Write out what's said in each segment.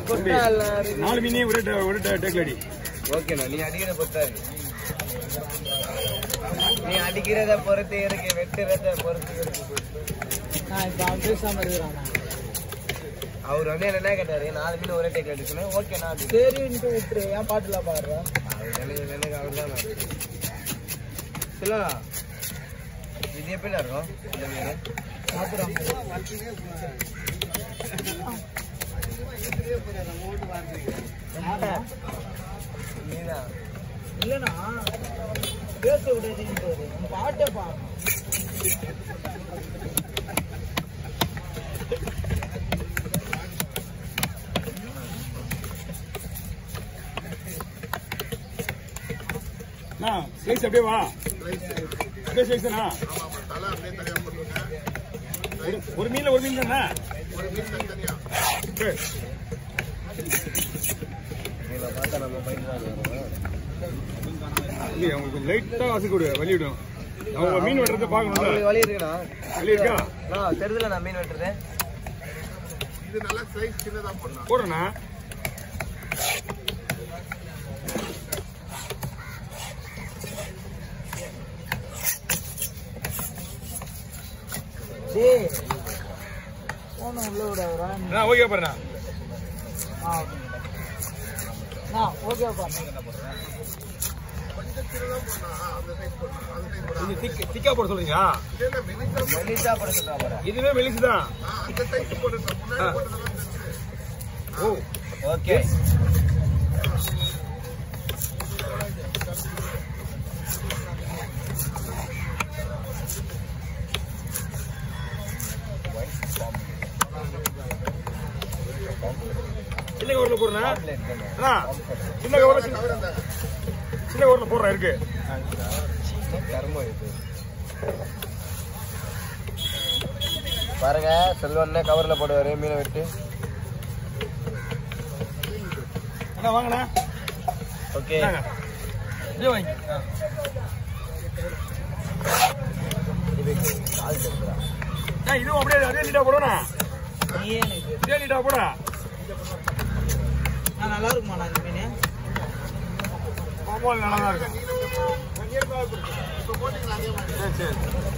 கொட்டா எல்லாம் நாலு மீனே ஒரே ட- ஒரே டேக்கில் அடி ஓகேண்ணா நீ அடிக்கிறத பொறுத்தாரு நீ அடிக்கிறத பொறுத்து இருக்கு வெட்டுறத பொறுத்து இருக்கு அவர் வந்து என்ன கேட்டாரு நாலு மீன் ஒரே டேக் அடிக்கணும் ஓகேண்ணா சரின்ட்டு விட்டுரு ஏன் பாட்டுல பாடுற எனக்கு எனக்கு அவர் தான் சொல்லுண்ணா இது எப்படி இருக்கும் இந்த மீன் மீனா இல்லண்ணா பேச விடாதீங்க பாட்டை பாருங்க அண்ணா ஸ்லைஸ் அப்படியே வா அப்படியே ஸ்லைஸ் தானா ஒரு- ஒரு மீன்ல ஒரு மீன் தானே சரி. இதை பார்த்தா நம்ம பையன் தான் வரும் இல்லையா உங்களுக்கு லைட்டா வாசி கொடு வலி விடும் அவங்க மீன் வெட்டுறத அவங்களுக்கு பார்க்கணும்ல வழி இருக்குண்ணா வலி இருக்கா அண்ணா தெரியுதுல நான் மீன் வெட்டுறேன் போடுறேண்ணா டேய் போன உள்ள விடாதடா அண்ணா ஓகே பாருண்ணா ஆ ஆ ஓகே பாருங்க கொஞ்சம் திக் திக்கா போட சொல்றீங்களா மெலிசா போட சொல்றா பாரு இதுவே மெலிசு தான் ஓ ஓகே சின்ன கவர்ல போடுறேன் அண்ணா சின்ன கவர்ல சின்ன- சின்ன கவர்ல போடுறேன் இருக்கு கர்மம் இது பாருங்க செல்வண்ணே கவர்ல போடுவாரு மீனை வெட்டி அண்ணா வாங்கண்ணா ஓகே இந்தாங்க. இதே வாங்கி ஆ. கால் தெரியுதா அண்ணா, இதுவும் அப்படியே அதே நீட்டா போடுறேண்ணா நீயே எனக்கு இதே நீட்டா போட நான் நல்லா இருக்குமாண்ணா இந்த மீன் கோபால் நல்லா தான் இருக்கு சரி சரி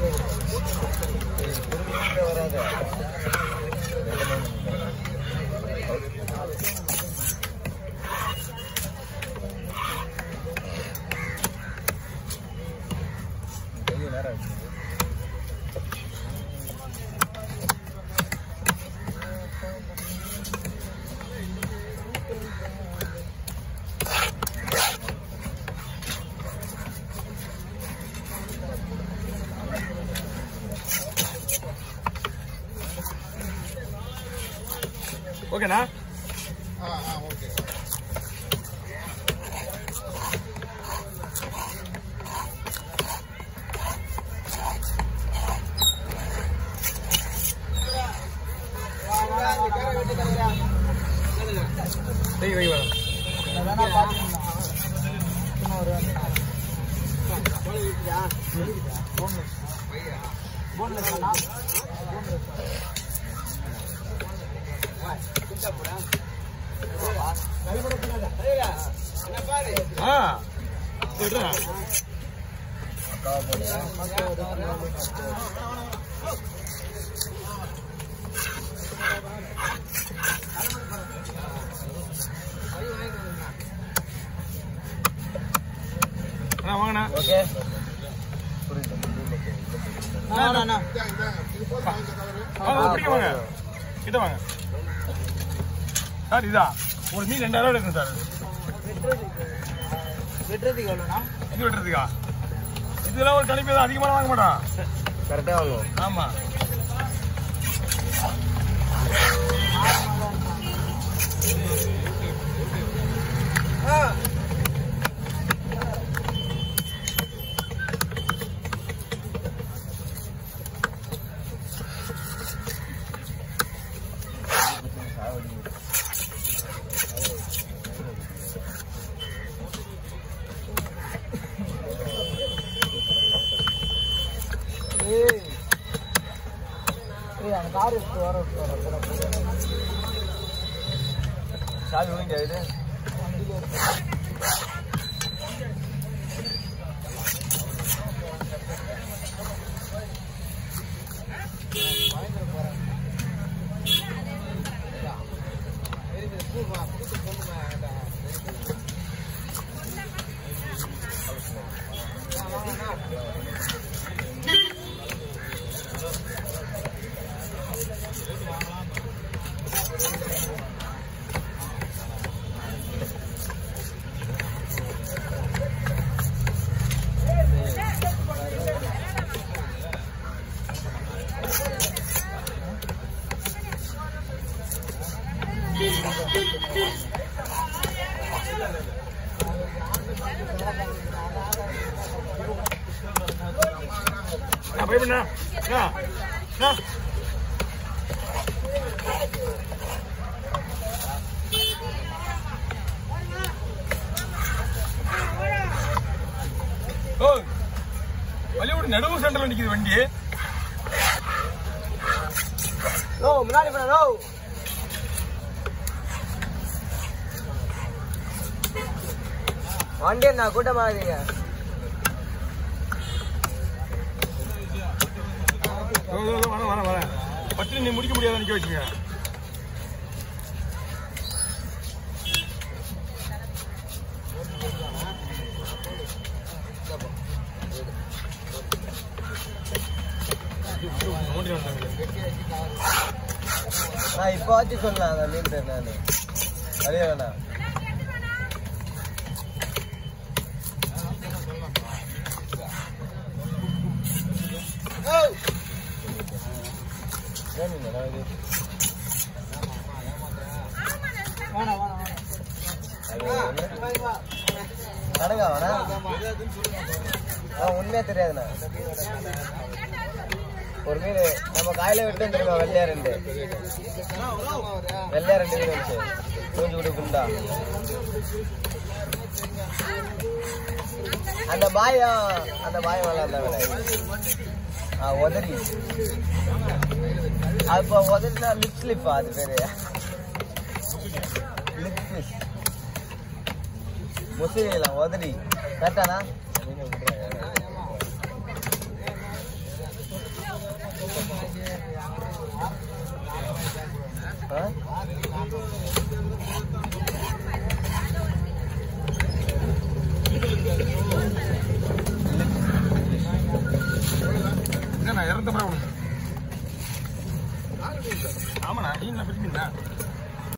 வராது ஓகேண்ணா வை வை வேணாம் அதான் பாத்துக்கணும் இன்னும் ஒரு போன்லெஸ் போன்லெஸ் ஆ விடுறா அண்ணா வாங்கண்ணா ஓகே அண்ணா அண்ணா வாங்க பிடிக்க வாங்க கிட்ட வாங்க சார் இதா ஒரு மீன் ரெண்டாயிரம் ரூபாய் இருக்கும் சார் வெட்டுறதுக்கு எவ்வளோண்ணா இது வெட்டுறதுக்கா இதெல்லாம் ஒரு கணிப்பு தான் அதிகமாக வாங்க மாட்டான் கரெக்டா வாங்குவோம் ஆமா ஏய் ஏய் அந்த கார் எடுத்து வர வர சாவி வாங்கிட்டு இது நான் பயப்பண்ணா ஓ வழியோட நடுவு சென்டர்ல நிக்குது வண்டி நோ முன்னாடி போன நோ வண்டி என்ன கூட்டமா இருக்கீங்க ஓ, ஓ, ஓ, வரேன் வரேன் வரேன் பட்டு நீ முடிக்க முடியாத நிக்க வச்சுங்க நோண்டி வந்தாங்க நான் இப்போ வச்சு சொல்லலாம் அந்த மீன் பேர் நான் வழிய வேணாம் ஏன் மீன் அண்ணா இது? வேணாம் வேணாம் வேணாம் அது என்ன? கணக்கா வேணா ஆ உண்மையா தெரியாதுண்ணா ஒரு மீன் நம்ம காயில விட்டு தெரியுமா வெள்ளையா ரெண்டு வெள்ளையா ரெண்டு மீன் வந்துச்சு மூஞ்சி விடு குண்டா அந்த பாயா அந்த பாயம் விளாண்டா வேலை ஆ உதறி அப்ப உதறினா லிப் ஸ்லிப்பா அது பேரு லிப் ஃபிஷ் முசிறிலாம் உதறி கரெக்டானா ஆ